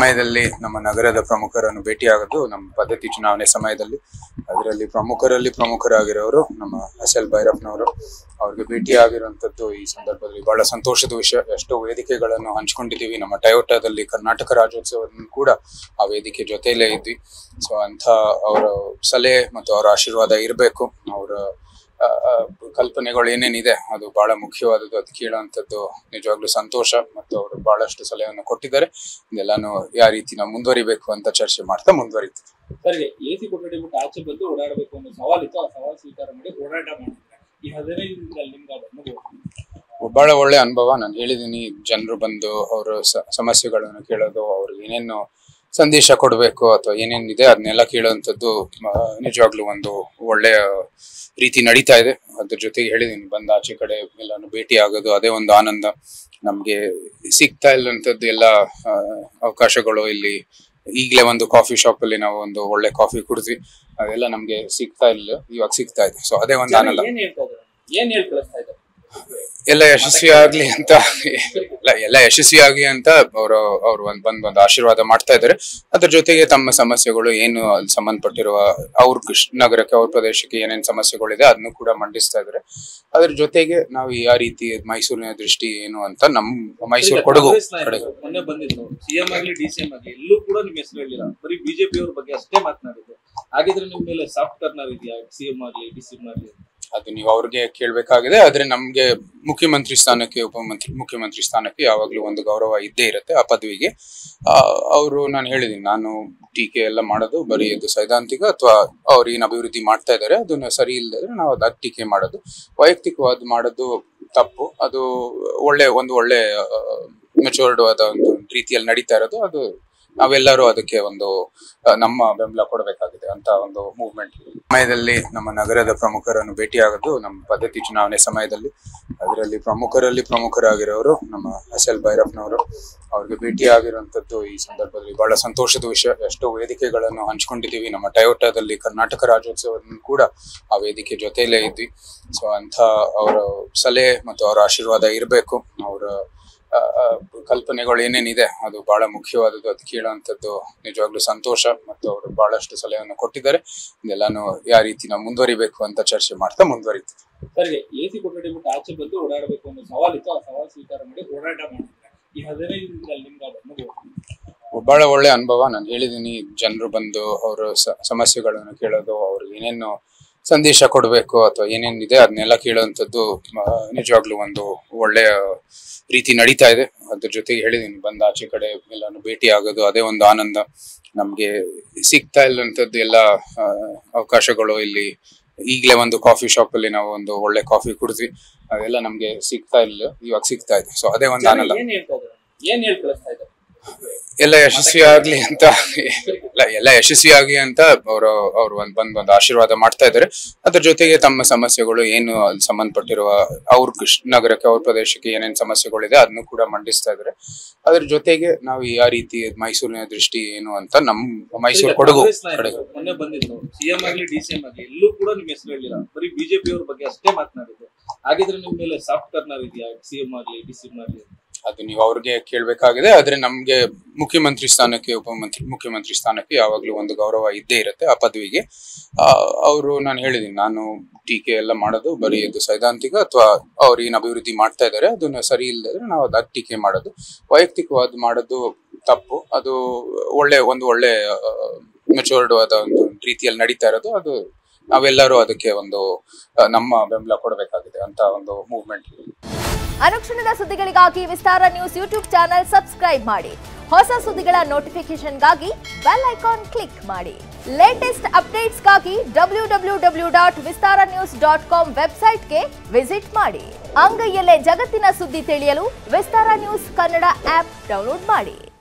ಸಮಯದಲ್ಲಿ ನಮ್ಮ ನಗರದ ಪ್ರಮುಖರನ್ನು ಭೇಟಿಯಾಗೋದು ನಮ್ಮ ಪದ್ಧತಿ ಚುನಾವಣೆ ಸಮಯದಲ್ಲಿ ಅದರಲ್ಲಿ ಪ್ರಮುಖರಲ್ಲಿ ಪ್ರಮುಖರಾಗಿರೋರು ನಮ್ಮ ಎಸ್ ಎಲ್ ಭೈರಪ್ಪನವರು ಅವ್ರಿಗೆ ಭೇಟಿಯಾಗಿರುವಂತದ್ದು ಈ ಸಂದರ್ಭದಲ್ಲಿ ಬಹಳ ಸಂತೋಷದ ವಿಷಯ ಎಷ್ಟೋ ವೇದಿಕೆಗಳನ್ನು ಹಂಚ್ಕೊಂಡಿದ್ದೀವಿ ನಮ್ಮ ಟಯೋಟಾದಲ್ಲಿ ಕರ್ನಾಟಕ ರಾಜ್ಯೋತ್ಸವವನ್ನು ಕೂಡ ಆ ವೇದಿಕೆ ಜೊತೆಯಲ್ಲೇ ಇದ್ವಿ ಸೊ ಅಂತ ಅವರ ಸಲಹೆ ಮತ್ತು ಅವರ ಆಶೀರ್ವಾದ ಇರಬೇಕು ಅವರ ಆ, ಆ, ಕಲ್ಪನೆಗಳು ಏನೇನಿದೆ ಅದು ಬಹಳ ಮುಖ್ಯವಾದದ್ದು ಅದು ಕೇಳುವಂಥದ್ದು ನಿಜವಾಗ್ಲೂ ಸಂತೋಷ ಮತ್ತು ಅವರು ಬಹಳಷ್ಟು ಸಲಹೆಯನ್ನು ಕೊಟ್ಟಿದ್ದಾರೆ ಇದೆಲ್ಲಾನು ಯಾವ ರೀತಿ ನಾವು ಮುಂದುವರಿಬೇಕು ಅಂತ ಚರ್ಚೆ ಮಾಡ್ತಾ ಮುಂದುವರಿತೀವಿ ಸರಿಗೆ ಎ ಸಿ ಕೊಠಡಿ ಬಿಟ್ಟು ಆಚೆ ಬಂದು ಓಡಾಡಬೇಕು ಅನ್ನೋ ಸವಾಲಿತ್ತು ಆ ಸವಾಲು ಸ್ವೀಕಾರ ಮಾಡಿ ಹೋರಾಟ ಮಾಡಿದ್ರೆ ಈ ಹದಿನೈದು ದಿನದಲ್ಲಿ ನಿಮ್ಗೆ ಅದು ಅನುಭವ ಬಹಳ ಒಳ್ಳೆ ಅನುಭವ ನಾನು ಹೇಳಿದ್ದೀನಿ ಜನರು ಬಂದು ಅವರ ಸಮಸ್ಯೆಗಳನ್ನು ಕೇಳೋದು ಅವ್ರಿಗೆ ಏನೇನು ಸಂದೇಶ ಕೊಡಬೇಕು ಅಥವಾ ಏನೇನಿದೆ ಅದನ್ನೆಲ್ಲ ಕೇಳುವಂಥದ್ದು ಆ, ನಿಜವಾಗ್ಲೂ ಒಂದು ಒಳ್ಳೆಯ ರೀತಿ ನಡೀತಾ ಇದೆ ಅದ್ರ ಜೊತೆಗೆ ಹೇಳಿದ್ದೀನಿ ಬಂದ ಆಚೆ ಕಡೆ ಎಲ್ಲಾನು ಭೇಟಿ ಆಗೋದು ಅದೇ ಒಂದು ಆನಂದ ನಮ್ಗೆ ಸಿಗ್ತಾ ಇಲ್ಲಂಥದ್ದು ಎಲ್ಲ ಆ, ಅವಕಾಶಗಳು ಇಲ್ಲಿ ಈಗಲೇ ಒಂದು ಕಾಫಿ ಶಾಪ್ ಅಲ್ಲಿ ನಾವು ಒಂದು ಒಳ್ಳೆ ಕಾಫಿ ಕುಡಿದ್ವಿ ಅದೆಲ್ಲ ನಮ್ಗೆ ಸಿಗ್ತಾ ಇಲ್ಲ ಇವಾಗ ಸಿಗ್ತಾ ಇದೆ ಸೊ ಅದೇ ಒಂದು ಆನಂದ ಏನ್ ಹೇಳ್ತಾ ಇದ್ದಾರೆ ಏನ್ ಹೇಳಿ ಕಳಿಸ್ತಾ ಇದ್ದಾರೆ ಎಲ್ಲ ಯಶಸ್ವಿ ಆಗ್ಲಿ ಅಂತ ಎಲ್ಲ ಎಲ್ಲ ಯಶಸ್ವಿ ಆಗ್ಲಿ ಅಂತ ಅವರು ಅವ್ರು ಒಂದ್ ಬಂದ್ ಒಂದು ಆಶೀರ್ವಾದ ಮಾಡ್ತಾ ಇದ್ದಾರೆ ಅದ್ರ ಜೊತೆಗೆ ತಮ್ಮ ಸಮಸ್ಯೆಗಳು ಏನು ಅಲ್ಲಿ ಸಂಬಂಧಪಟ್ಟಿರುವ ಅವ್ರ ಕೃಷ್- ನಗರಕ್ಕೆ ಅವ್ರ ಪ್ರದೇಶಕ್ಕೆ ಏನೇನ್ ಸಮಸ್ಯೆಗಳಿದೆ ಅದನ್ನು ಕೂಡ ಮಂಡಿಸ್ತಾ ಇದ್ದಾರೆ ಅದ್ರ ಜೊತೆಗೆ ನಾವು ಯಾವ ರೀತಿ ಮೈಸೂರಿನ ದೃಷ್ಟಿ ಏನು ಅಂತ ನಮ್ ಮೈಸೂರು ಕೊಡಗು ಕಾಂಗ್ರೆಸ್ ನಾಯಕರು ಕಡೆಗೆ ಮೊನ್ನೆ ಬಂದಿದ್ರು ಸಿಎಂ ಆಗ್ಲಿ ಡಿ ಸಿ ಎಂ ಆಗ್ಲಿ ಎಲ್ಲೂ ಕೂಡ ನಿಮ್ ಹೆಸರು ಹೇಳಿಲ್ಲ ಬರೀ ಬಿಜೆಪಿ ಅವ್ರ ಬಗ್ಗೆ ಅಷ್ಟೇ ಮಾತನಾಡಿದ್ರು ಹಾಗಿದ್ರೆ ನಿಮ್ ಮೇಲೆ ಸಾಫ್ಟ್ ಕಾರ್ನರ್ ಇದೆಯಾ ಸಿಎಂ ಆಗ್ಲಿ ಡಿ ಸಿ ಎಂ ಆಗ್ಲಿ ಅದು ನೀವು ಅವ್ರಿಗೆ ಕೇಳ್ಬೇಕಾಗಿದೆ ಆದ್ರೆ ನಮ್ಗೆ ಮುಖ್ಯಮಂತ್ರಿ ಸ್ಥಾನಕ್ಕೆ ಉಪಮಂತ್ರಿ ಮುಖ್ಯಮಂತ್ರಿ ಸ್ಥಾನಕ್ಕೆ ಯಾವಾಗ್ಲೂ ಒಂದು ಗೌರವ ಇದ್ದೇ ಇರುತ್ತೆ ಆ ಪದವಿಗೆ ಅವರು ನಾನು ಹೇಳಿದೀನಿ ನಾನು ಟೀಕೆ ಎಲ್ಲ ಮಾಡೋದು ಬರೀ ಇದು ಸೈದ್ಧಾಂತಿಕ ಅಥವಾ ಅವ್ರು ಏನ್ ಅಭಿವೃದ್ಧಿ ಮಾಡ್ತಾ ಇದ್ದಾರೆ ಅದನ್ನ ಸರಿ ಇಲ್ಲದ್ರೆ ನಾವು ಅದಾಗ ಟೀಕೆ ಮಾಡೋದು ವೈಯಕ್ತಿಕವಾದ ಮಾಡೋದು ತಪ್ಪು ಅದು ಒಳ್ಳೆ ಒಂದು ಒಳ್ಳೆ ಮೆಚೂರ್ಡ್ ಆದ ಒಂದು ರೀತಿಯಲ್ಲಿ ನಡೀತಾ ಇರೋದು ಅದು ನಾವೆಲ್ಲರೂ ಅದಕ್ಕೆ ಒಂದು ಆ, ನಮ್ಮ ಬೆಂಬಲ ಕೊಡಬೇಕಾಗಿದೆ ಅಂತ ಒಂದು ಮೂವ್ಮೆಂಟ್ ಸಮಯದಲ್ಲಿ ನಮ್ಮ ನಗರದ ಪ್ರಮುಖರನ್ನು ಭೇಟಿಯಾಗೋದು ನಮ್ಮ ಪದ್ಧತಿ ಚುನಾವಣೆ ಸಮಯದಲ್ಲಿ ಅದರಲ್ಲಿ ಪ್ರಮುಖರಲ್ಲಿ ಪ್ರಮುಖರಾಗಿರೋರು ನಮ್ಮ ಎಸ್ ಎಲ್ ಭೈರಪ್ಪನವರು ಅವ್ರಿಗೆ ಭೇಟಿಯಾಗಿರುವಂತದ್ದು ಈ ಸಂದರ್ಭದಲ್ಲಿ ಬಹಳ ಸಂತೋಷದ ವಿಷಯ ಎಷ್ಟೋ ವೇದಿಕೆಗಳನ್ನು ಹಂಚ್ಕೊಂಡಿದ್ದೀವಿ ನಮ್ಮ ಟಯೋಟಾದಲ್ಲಿ ಕರ್ನಾಟಕ ರಾಜ್ಯೋತ್ಸವವನ್ನು ಕೂಡ ಆ ವೇದಿಕೆ ಜೊತೆಯಲ್ಲೇ ಇದ್ವಿ ಸೊ ಅಂತ ಅವರ ಸಲಹೆ ಮತ್ತು ಅವರ ಆಶೀರ್ವಾದ ಇರಬೇಕು ಅವರ ಆ, ಆ, ಕಲ್ಪನೆಗಳು ಏನೇನಿದೆ ಅದು ಬಹಳ ಮುಖ್ಯವಾದದ್ದು ಅದು ಕೇಳುವಂಥದ್ದು ನಿಜವಾಗ್ಲೂ ಸಂತೋಷ ಮತ್ತು ಅವರು ಬಹಳಷ್ಟು ಸಲಹೆಯನ್ನು ಕೊಟ್ಟಿದ್ದಾರೆ ಇದೆಲ್ಲಾನು ಯಾವ ರೀತಿ ನಾವು ಮುಂದುವರಿಬೇಕು ಅಂತ ಚರ್ಚೆ ಮಾಡ್ತಾ ಮುಂದುವರಿತೀವಿ ಸರಿಗೆ ಎ ಸಿ ಕೊಠಡಿ ಬಿಟ್ಟು ಆಚೆ ಬಂದು ಓಡಾಡಬೇಕು ಅನ್ನೋ ಸವಾಲಿತ್ತು ಆ ಸವಾಲು ಸ್ವೀಕಾರ ಮಾಡಿ ಹೋರಾಟ ಮಾಡಿದ್ರೆ ಈ ಹದಿನೈದು ದಿನದಲ್ಲಿ ನಿಮ್ಗೆ ಅದು ಅನುಭವ ಬಹಳ ಒಳ್ಳೆ ಅನುಭವ ನಾನು ಹೇಳಿದ್ದೀನಿ ಜನರು ಬಂದು ಅವರ ಸಮಸ್ಯೆಗಳನ್ನು ಕೇಳೋದು ಅವ್ರಿಗೆ ಏನೇನು ಸಂದೇಶ ಕೊಡಬೇಕು ಅಥವಾ ಏನೇನಿದೆ ಅದನ್ನೆಲ್ಲ ಕೇಳುವಂಥದ್ದು ಆ, ನಿಜವಾಗ್ಲೂ ಒಂದು ಒಳ್ಳೆಯ ರೀತಿ ನಡೀತಾ ಇದೆ ಅದ್ರ ಜೊತೆಗೆ ಹೇಳಿದ್ದೀನಿ ಬಂದ ಆಚೆ ಕಡೆ ಎಲ್ಲಾನು ಭೇಟಿ ಆಗೋದು ಅದೇ ಒಂದು ಆನಂದ ನಮ್ಗೆ ಸಿಗ್ತಾ ಇಲ್ಲಂಥದ್ದು ಎಲ್ಲ ಆ, ಅವಕಾಶಗಳು ಇಲ್ಲಿ ಈಗಲೇ ಒಂದು ಕಾಫಿ ಶಾಪ್ ಅಲ್ಲಿ ನಾವು ಒಂದು ಒಳ್ಳೆ ಕಾಫಿ ಕುಡಿದ್ವಿ ಅದೆಲ್ಲ ನಮ್ಗೆ ಸಿಗ್ತಾ ಇಲ್ಲ ಇವಾಗ ಸಿಗ್ತಾ ಇದೆ ಸೊ ಅದೇ ಒಂದು ಆನಂದ ಏನ್ ಹೇಳ್ತಾ ಇದ್ದಾರೆ ಏನ್ ಹೇಳಿ ಕಳಿಸ್ತಾ ಇದ್ದಾರೆ ಎಲ್ಲ ಯಶಸ್ವಿ ಆಗ್ಲಿ ಅಂತ ಎಲ್ಲ ಎಲ್ಲ ಯಶಸ್ವಿ ಆಗ್ಲಿ ಅಂತ ಅವರು ಅವ್ರು ಒಂದ್ ಬಂದ್ ಒಂದು ಆಶೀರ್ವಾದ ಮಾಡ್ತಾ ಇದ್ದಾರೆ ಅದ್ರ ಜೊತೆಗೆ ತಮ್ಮ ಸಮಸ್ಯೆಗಳು ಏನು ಅಲ್ಲಿ ಸಂಬಂಧಪಟ್ಟಿರುವ ಅವ್ರ ಕೃಷ್- ನಗರಕ್ಕೆ ಅವ್ರ ಪ್ರದೇಶಕ್ಕೆ ಏನೇನ್ ಸಮಸ್ಯೆಗಳಿದೆ ಅದನ್ನು ಕೂಡ ಮಂಡಿಸ್ತಾ ಇದ್ದಾರೆ ಅದ್ರ ಜೊತೆಗೆ ನಾವು ಯಾವ ರೀತಿ ಮೈಸೂರಿನ ದೃಷ್ಟಿ ಏನು ಅಂತ ನಮ್ ಮೈಸೂರು ಕೊಡಗು ಕಾಂಗ್ರೆಸ್ ನಾಯಕರು ಕಡೆಗೆ ಮೊನ್ನೆ ಬಂದಿದ್ರು ಸಿಎಂ ಆಗ್ಲಿ ಡಿ ಸಿ ಎಂ ಆಗ್ಲಿ ಎಲ್ಲೂ ಕೂಡ ನಿಮ್ ಹೆಸರು ಹೇಳಿಲ್ಲ ಬರೀ ಬಿಜೆಪಿ ಅವ್ರ ಬಗ್ಗೆ ಅಷ್ಟೇ ಮಾತನಾಡಿದ್ರು ಹಾಗಿದ್ರೆ ನಿಮ್ ಮೇಲೆ ಸಾಫ್ಟ್ ಕಾರ್ನರ್ ಇದೆಯಾ ಸಿಎಂ ಆಗ್ಲಿ ಡಿ ಸಿ ಎಂ ಆಗ್ಲಿ ಅದು ನೀವು ಅವ್ರಿಗೆ ಕೇಳ್ಬೇಕಾಗಿದೆ ಆದ್ರೆ ನಮ್ಗೆ ಮುಖ್ಯಮಂತ್ರಿ ಸ್ಥಾನಕ್ಕೆ ಉಪಮಂತ್ರಿ ಮುಖ್ಯಮಂತ್ರಿ ಸ್ಥಾನಕ್ಕೆ ಯಾವಾಗ್ಲೂ ಒಂದು ಗೌರವ ಇದ್ದೇ ಇರುತ್ತೆ ಆ ಪದವಿಗೆ ಅವರು ನಾನು ಹೇಳಿದೀನಿ ನಾನು ಟೀಕೆ ಎಲ್ಲ ಮಾಡೋದು ಬರೀ ಇದು ಸೈದ್ಧಾಂತಿಕ ಅಥವಾ ಅವ್ರು ಏನ್ ಅಭಿವೃದ್ಧಿ ಮಾಡ್ತಾ ಇದ್ದಾರೆ ಅದನ್ನ ಸರಿ ಇಲ್ಲದ್ರೆ ನಾವು ಅದಾಗ ಟೀಕೆ ಮಾಡೋದು ವೈಯಕ್ತಿಕವಾದ ಮಾಡೋದು ತಪ್ಪು ಅದು ಒಳ್ಳೆ ಒಂದು ಒಳ್ಳೆ ಮೆಚೂರ್ಡ್ ಆದ ಒಂದು ರೀತಿಯಲ್ಲಿ ನಡೀತಾ ಇರೋದು ಅದು ನಾವೆಲ್ಲರೂ ಅದಕ್ಕೆ ಒಂದು ಆ, ನಮ್ಮ ಬೆಂಬಲ ಕೊಡಬೇಕಾಗಿದೆ ಅಂತ ಒಂದು ಮೂವ್ಮೆಂಟ್ ಅನುಕ್ಷಣದ ಸುದ್ದಿಗಳಿಗಾಗಿ Vistara news YouTube channel subscribe ಮಾಡಿ ಹೊಸ ಸುದ್ದಿಗಳ ನೋಟಿಫಿಕೇಶನ್ಗಾಗಿ ಬೆಲ್ ಐಕಾನ್ ಕ್ಲಿಕ್ ಮಾಡಿ ಲೇಟೆಸ್ಟ್ ಅಪ್ಡೇಟ್ಸ್ಗಾಗಿ W W W dot Vistara news dot com ವೆಬ್ಸೈಟ್ಗೆ ವಿಸಿಟ್ ಮಾಡಿ ಅಂಗೈಯಲ್ಲೇ ಜಗತ್ತಿನ ಸುದ್ದಿ ತಿಳಿಯಲು Vistara news Kannada app download ಮಾಡಿ